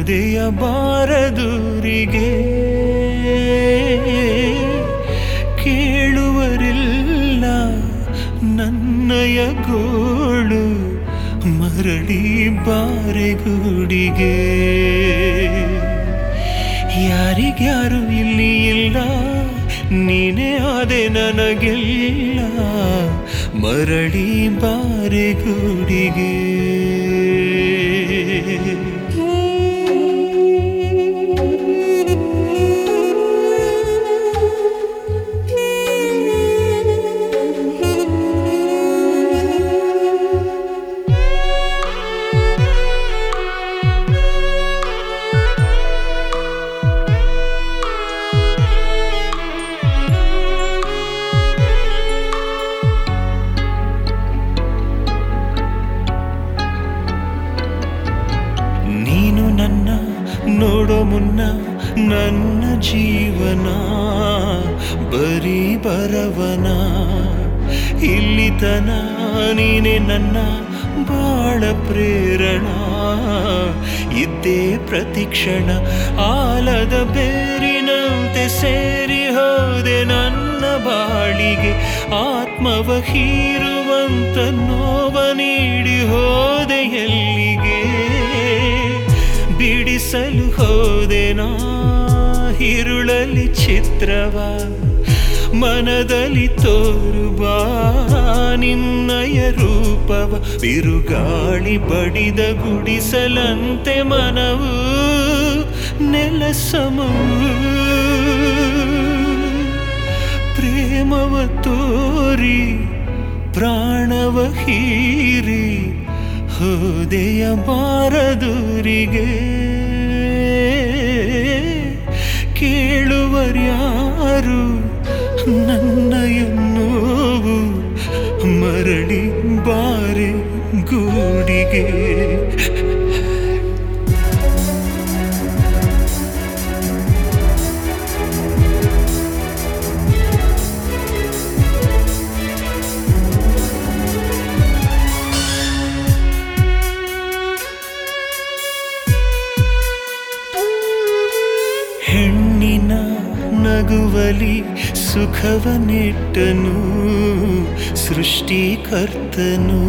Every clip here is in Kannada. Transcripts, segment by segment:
ಹೋದೆಯ ಬಾರದೂರಿಗೆ ಕೇಳುವರಿಲ್ಲ ನನ್ನಯ ಗೋಳು ಮರಳಿ ಬಾರೆಗೂಡಿಗೆ ಯಾರಿಗ್ಯಾರು ಇಲ್ಲಿ ಇಲ್ಲ ನೀನೇ ಆದೆ ನನಗೆಲ್ಲ ಮರಳಿ ಬಾರೆಗೂಡಿಗೆ ನೀನು ನನ್ನ ನೋಡೋ ಮುನ್ನ ನನ್ನ ಜೀವನ ಬರೀ ಬರವನ ಇಲ್ಲಿತನ ನೀನೆ ನನ್ನ ಬಾಳ ಪ್ರೇರಣ ಇದ್ದೇ ಪ್ರತಿಕ್ಷಣ ಆಲದ ಬೇರಿನಂತೆ ಸೇರಿ ಹೋದೆ ನನ್ನ ಬಾಳಿಗೆ ಆತ್ಮವ ಹೀರುವಂತ ನೋವ ನೀಡಿ ಹೋದೆ ಎಲ್ಲಿಗೆ ಬಿಡಿಸಲು ಹೋದೆ ನಾ ಹಿರುಳಲಿ ಚಿತ್ರವ ಮನದಲ್ಲಿ ತೋರುವ ನಿನ್ನಯ ರೂಪವ ಬಿರುಗಾಳಿ ಬಡಿದ ಗುಡಿಸಲಂತೆ ಮನವು ನೆಲಸಮವು ಪ್ರೇಮವ ತೋರಿ ಪ್ರಾಣವ ಹೀರಿ ಹೋದೆಯ ಬಾರದೂರಿಗೆ ಕೇಳುವರ್ಯಾರು ನನ್ನಯ ನೋವು ಮರಳಿ ಬಾರೆ ಗೂಡಿಗೆ ಹೆಣ್ಣಿನ ನಗುವಲಿ ಸುಖವ ನೆಟ್ಟನು ಸೃಷ್ಟಿಕರ್ತನು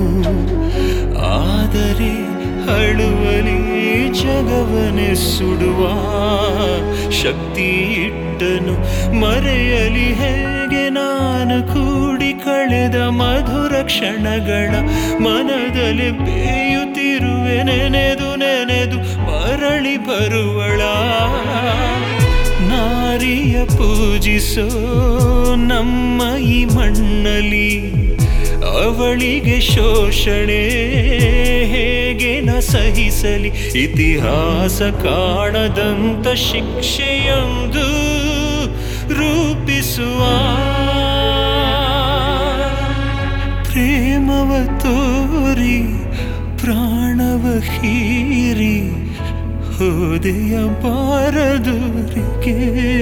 ಆದರೆ ಅಳುವಲಿ ಜಗವನೆ ಸುಡುವ ಶಕ್ತಿ ಇಟ್ಟನು ಮರೆಯಲಿ ಹೇಗೆ ನಾನು ಕೂಡಿ ಕಳೆದ ಮಧುರ ಕ್ಷಣಗಳ ಮನದಲ್ಲಿ ಬೇಯುತ್ತಿರುವೆ ನೆನೆದು ನೆನೆದು ಮರಳಿ ಬರುವಳ ನಾರಿಯ ಪೂಜಿಸೋ ನಮ್ಮ ಈ ಮಣ್ಣಲ್ಲಿ ಅವಳಿಗೆ ಶೋಷಣೆ ಹೇಗೆ ನ ಸಹಿಸಲಿ ಇತಿಹಾಸ ಕಾಣದಂತ ಶಿಕ್ಷೆಯೊಂದು ರೂಪಿಸುವ ಪ್ರೇಮವ ತೋರಿ ಪ್ರಾಣವ ಹೀರಿ ಹೋದೆಯ ಬಾರದೂರಿಗೆ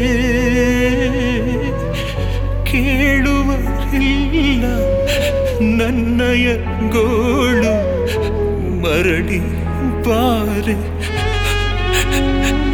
ಕೇಳುವರಿಲ್ಲ ನನ್ನಯ ಗೋಳು ಮರಳಿ ಬಾರೆ